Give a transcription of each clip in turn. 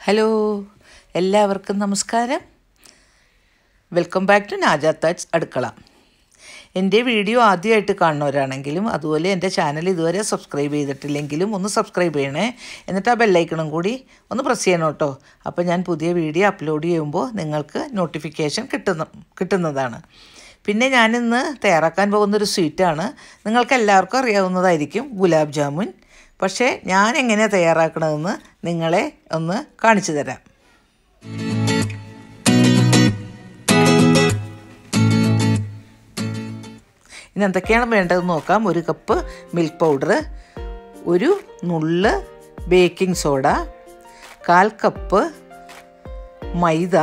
hello എല്ലാവർക്കും നമസ്കാരം welcome back to Naja that's അടുക്കള എൻ്റെ വീഡിയോ ആദ്യമായിട്ട് കാണുന്നവരാണെങ്കിലും അതുപോലെ എൻ്റെ ചാനൽ ഇതുവരെ സബ്സ്ക്രൈബ് ചെയ്തിട്ടില്ലെങ്കിലും ഒന്ന് സബ്സ്ക്രൈബ് ചെയ്യണേ എന്നിട്ട് ആ ബെല്ലൈക്കണും കൂടി ഒന്ന് പ്രസ് ചെയ്യണം കേട്ടോ അപ്പോൾ ഞാൻ പുതിയ വീഡിയോ അപ്ലോഡ് ചെയ്യുമ്പോൾ നിങ്ങൾക്ക് നോട്ടിഫിക്കേഷൻ കിട്ടുന്ന കിട്ടുന്നതാണ് പിന്നെ ഞാനിന്ന് തയ്യാറാക്കാൻ പോകുന്നൊരു സ്വീറ്റാണ് നിങ്ങൾക്ക് എല്ലാവർക്കും അറിയാവുന്നതായിരിക്കും ഗുലാബ് ജാമുൻ പക്ഷേ ഞാൻ എങ്ങനെയാണ് തയ്യാറാക്കണതെന്ന് നിങ്ങളെ ഒന്ന് കാണിച്ചു തരാം ഇനി എന്തൊക്കെയാണ് വേണ്ടതെന്ന് നോക്കാം ഒരു കപ്പ് മിൽക്ക് പൗഡർ ഒരു നുള്ള് ബേക്കിംഗ് സോഡ കാൽ കപ്പ് മൈദ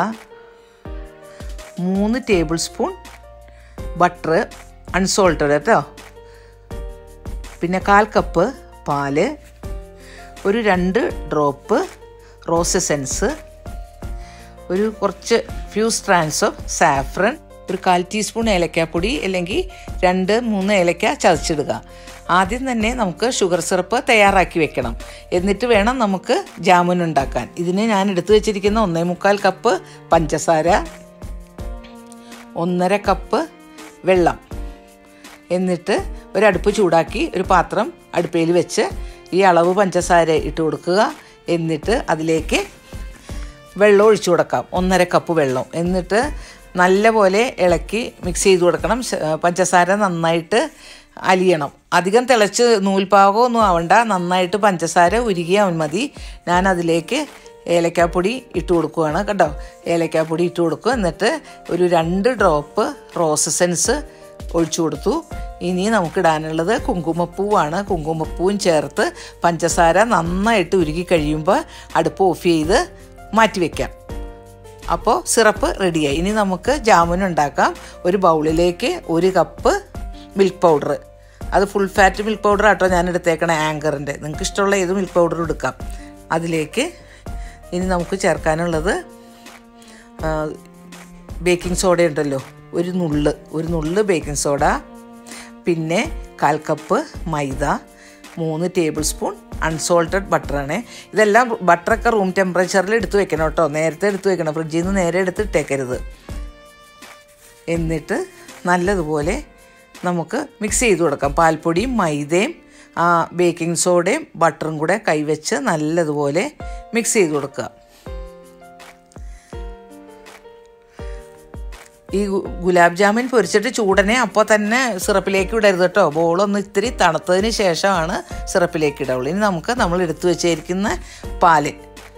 മൂന്ന് ടേബിൾ സ്പൂൺ ബട്ടർ അൺസോൾട്ടഡ് കേട്ടോ പിന്നെ കാൽ കപ്പ് പാല് ഒരു രണ്ട് ഡ്രോപ്പ് റോസ് എസെൻസ് ഒരു കുറച്ച് ഫ്യൂ സ്ട്രാൻസ് ഓഫ് സാഫ്രൺ ഒരു കാൽ ടീസ്പൂൺ ഏലക്കാപ്പൊടി അല്ലെങ്കിൽ രണ്ട് മൂന്ന് ഏലക്ക ചതച്ചിടുക ആദ്യം തന്നെ നമുക്ക് ഷുഗർ സിറപ്പ് തയ്യാറാക്കി വെക്കണം എന്നിട്ട് വേണം നമുക്ക് ജാമുൻ ഉണ്ടാക്കാൻ ഇതിന് ഞാൻ എടുത്തു വെച്ചിരിക്കുന്ന ഒന്നേ മുക്കാൽ കപ്പ് പഞ്ചസാര ഒന്നര കപ്പ് വെള്ളം എന്നിട്ട് ഒരു അടുപ്പ് ചൂടാക്കി ഒരു പാത്രം അടുപ്പയിൽ വെച്ച് ഈ അളവ് പഞ്ചസാര ഇട്ട് കൊടുക്കുക എന്നിട്ട് അതിലേക്ക് വെള്ളം ഒഴിച്ചു കൊടുക്കാം ഒന്നര കപ്പ് വെള്ളം എന്നിട്ട് നല്ലപോലെ ഇളക്കി മിക്സ് ചെയ്ത് കൊടുക്കണം പഞ്ചസാര നന്നായിട്ട് അലിയണം അധികം തിളച്ച് നൂൽപാകമൊന്നും ആവണ്ട നന്നായിട്ട് പഞ്ചസാര ഉരുകിയാൽ മതി ഞാൻ അതിലേക്ക് ഏലക്കാപ്പൊടി ഇട്ട് കൊടുക്കുകയാണ് കേട്ടോ ഏലക്കാപ്പൊടി ഇട്ട് കൊടുക്കും എന്നിട്ട് ഒരു രണ്ട് ഡ്രോപ്പ് റോസ് എസൻസ് ഒഴിച്ചു കൊടുത്തു ഇനി നമുക്ക് ഇടാനുള്ളത് കുങ്കുമപ്പൂവാണ് കുങ്കുമപ്പൂവും ചേർത്ത് പഞ്ചസാര നന്നായിട്ട് ഉരുകി കഴിയുമ്പോൾ അടുപ്പ് ഓഫ് ചെയ്ത് മാറ്റി വയ്ക്കാം അപ്പോൾ സിറപ്പ് റെഡിയായി ഇനി നമുക്ക് ജാമുൻ ഉണ്ടാക്കാം ഒരു ബൗളിലേക്ക് ഒരു കപ്പ് മിൽക്ക് പൗഡർ അത് ഫുൾ ഫാറ്റ് മിൽക്ക് പൗഡർ ആട്ടോ ഞാൻ എടുത്തേക്കണ ആങ്കറിൻ്റെ നിങ്ങൾക്ക് ഇഷ്ടമുള്ള ഏത് മിൽക്ക് പൗഡർ എടുക്കാം അതിലേക്ക് ഇനി നമുക്ക് ചേർക്കാനുള്ളത് ബേക്കിംഗ് സോഡ ഉണ്ടല്ലോ ഒരു നുള്ള് ഒരു നുള്ള് ബേക്കിംഗ് സോഡ പിന്നെ കാൽ കപ്പ് മൈദ മൂന്ന് ടേബിൾ സ്പൂൺ അൺസോൾട്ടഡ് ബട്ടറാണ് ഇതെല്ലാം ബട്ടറൊക്കെ റൂം ടെമ്പറേച്ചറിൽ എടുത്ത് വെക്കണം കേട്ടോ നേരത്തെ എടുത്ത് വെക്കണം ഫ്രിഡ്ജിൽ നിന്ന് നേരെ എടുത്ത് ഇട്ടേക്കരുത് എന്നിട്ട് നല്ലതുപോലെ നമുക്ക് മിക്സ് ചെയ്ത് കൊടുക്കാം പാൽപ്പൊടിയും മൈദയും ആ ബേക്കിംഗ് സോഡയും ബട്ടറും കൂടെ കൈവച്ച് നല്ലതുപോലെ മിക്സ് ചെയ്ത് കൊടുക്കുക ഈ ഗുലാബ് ജാമുൻ പൊരിച്ചിട്ട് ചൂടനെ അപ്പോൾ തന്നെ സിറപ്പിലേക്ക് ഇടരുത് കേട്ടോ ബോളൊന്ന് ഇത്തിരി തണുത്തതിന് ശേഷമാണ് സിറപ്പിലേക്ക് ഇടുള്ളൂ ഇനി നമുക്ക് നമ്മൾ എടുത്തു വെച്ചിരിക്കുന്ന പാല്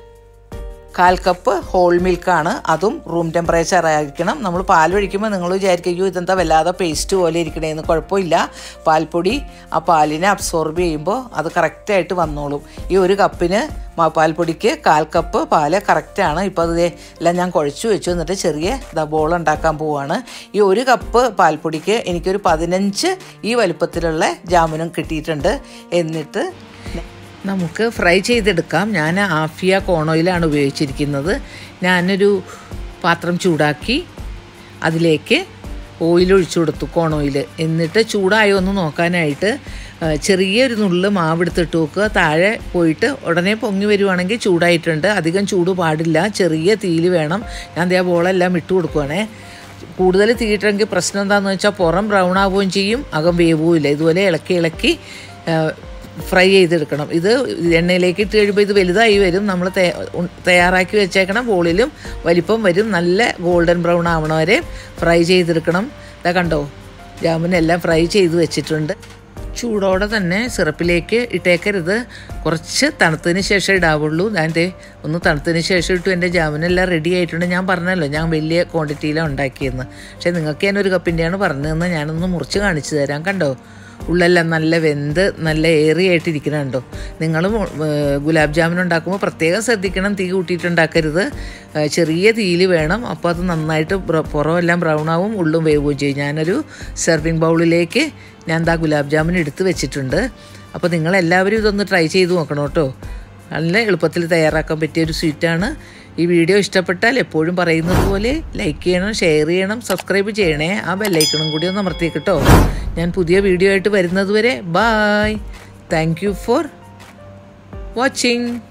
കാൽ കപ്പ് ഹോൾ മിൽക്കാണ് അതും റൂം ടെമ്പറേച്ചർ ആയിരിക്കണം നമ്മൾ പാൽ ഒഴിക്കുമ്പോൾ നിങ്ങൾ വിചാരിക്കും അയ്യോ ഇതെന്താ വല്ലാതെ പേസ്റ്റ് പോലെ ഇരിക്കണേന്ന് കുഴപ്പമില്ല പാൽപ്പൊടി ആ പാലിനെ അബ്സോർബ് ചെയ്യുമ്പോൾ അത് കറക്റ്റായിട്ട് വന്നോളും ഈ ഒരു കപ്പിന് പാൽപ്പൊടിക്ക് കാൽ കപ്പ് പാല് കറക്റ്റാണ് ഇപ്പോൾ അത് എല്ലാം ഞാൻ കുഴച്ചു വെച്ചു എന്നിട്ട് ചെറിയ ദബോൾ ഉണ്ടാക്കാൻ പോവുകയാണ് ഈ ഒരു കപ്പ് പാൽപ്പൊടിക്ക് എനിക്കൊരു പതിനഞ്ച് ഈ വലുപ്പത്തിലുള്ള ജാമുനും കിട്ടിയിട്ടുണ്ട് എന്നിട്ട് നമുക്ക് ഫ്രൈ ചെയ്തെടുക്കാം ഞാൻ ആഫിയ കോണോയിലാണ് ഉപയോഗിച്ചിരിക്കുന്നത് ഞാനൊരു പാത്രം ചൂടാക്കി അതിലേക്ക് ഓയിൽ ഒഴിച്ചു കൊടുത്തു കോണോയിൽ എന്നിട്ട് ചൂടായോ എന്ന് നോക്കാനായിട്ട് ചെറിയൊരു നുള്ള് മാവ് എടുത്തിട്ട് വെക്കുക താഴെ പോയിട്ട് ഉടനെ പൊങ്ങി വരുവാണെങ്കിൽ ചൂടായിട്ടുണ്ട് അധികം ചൂട് പാടില്ല ചെറിയ തീയിൽ വേണം ഞാൻ ദേ ബോളെല്ലാം ഇട്ട് കൊടുക്കുവാണേ കൂടുതൽ തീയിട്ടെങ്കിൽ പ്രശ്നം എന്താണെന്ന് വെച്ചാൽ പുറം ബ്രൗൺ ആവുകയും ചെയ്യും അകം വേവുകയും ഇല്ല ഇതുപോലെ ഇളക്കി ഇളക്കി ഫ്രൈ ചെയ്തെടുക്കണം ഇത് എണ്ണയിലേക്ക് ഇട്ട് കഴിയുമ്പോൾ ഇത് വലുതായി വരും നമ്മൾ തയ്യാറാക്കി വെച്ചേക്കണ ബോളിലും വലിപ്പം വരും നല്ല ഗോൾഡൻ ബ്രൗൺ ആവണ വരെ ഫ്രൈ ചെയ്തെടുക്കണം ഇതാ കണ്ടോ ജാമുനെല്ലാം ഫ്രൈ ചെയ്ത് വെച്ചിട്ടുണ്ട് ചൂടോടെ തന്നെ സിറപ്പിലേക്ക് ഇട്ടേക്കരുത് കുറച്ച് തണുത്തതിന് ശേഷം ഇടാവുള്ളൂ അതിൻ്റെ ഒന്ന് തണുത്തതിന് ശേഷം ഇട്ടു എൻ്റെ ജാമുനെല്ലാം റെഡി ആയിട്ടുണ്ട് ഞാൻ പറഞ്ഞല്ലോ ഞാൻ വലിയ ക്വാണ്ടിറ്റിയിലാണ് ഉണ്ടാക്കിയെന്ന് പക്ഷേ നിങ്ങൾക്ക് ഞാൻ ഒരു കപ്പിൻ്റെയാണ് പറഞ്ഞതെന്ന് ഞാനൊന്ന് മുറിച്ച് കാണിച്ചു തരാം കണ്ടോ ഉള്ളെല്ലാം നല്ല വെന്ത് നല്ല ഏറി ആയിട്ടിരിക്കണുണ്ടോ നിങ്ങൾ ഗുലാബ് ജാമുൻ ഉണ്ടാക്കുമ്പോൾ പ്രത്യേകം ശ്രദ്ധിക്കണം തീ കൂട്ടിയിട്ടുണ്ടാക്കരുത് ചെറിയ തീയിൽ വേണം അപ്പോൾ അത് നന്നായിട്ട് പുറമെല്ലാം ബ്രൗൺ ആവും ഉള്ളും വേവുകയും ചെയ്യും ഞാനൊരു സെർവിങ് ബൗളിലേക്ക് ഞാൻ എന്താ ഗുലാബ് ജാമുൻ എടുത്ത് വെച്ചിട്ടുണ്ട് അപ്പോൾ നിങ്ങളെല്ലാവരും ഇതൊന്ന് ട്രൈ ചെയ്ത് നോക്കണം കേട്ടോ നല്ല എളുപ്പത്തിൽ തയ്യാറാക്കാൻ പറ്റിയ ഒരു സ്വീറ്റാണ് ഈ വീഡിയോ ഇഷ്ടപ്പെട്ടാൽ എപ്പോഴും പറയുന്നത് പോലെ ലൈക്ക് ചെയ്യണം ഷെയർ ചെയ്യണം സബ്സ്ക്രൈബ് ചെയ്യണേ ആ ബെല്ലൈക്കണും കൂടി ഒന്ന് അമർത്തി കേട്ടോ ഞാൻ പുതിയ വീഡിയോ ആയിട്ട് വരുന്നത് വരെ bye thank you for watching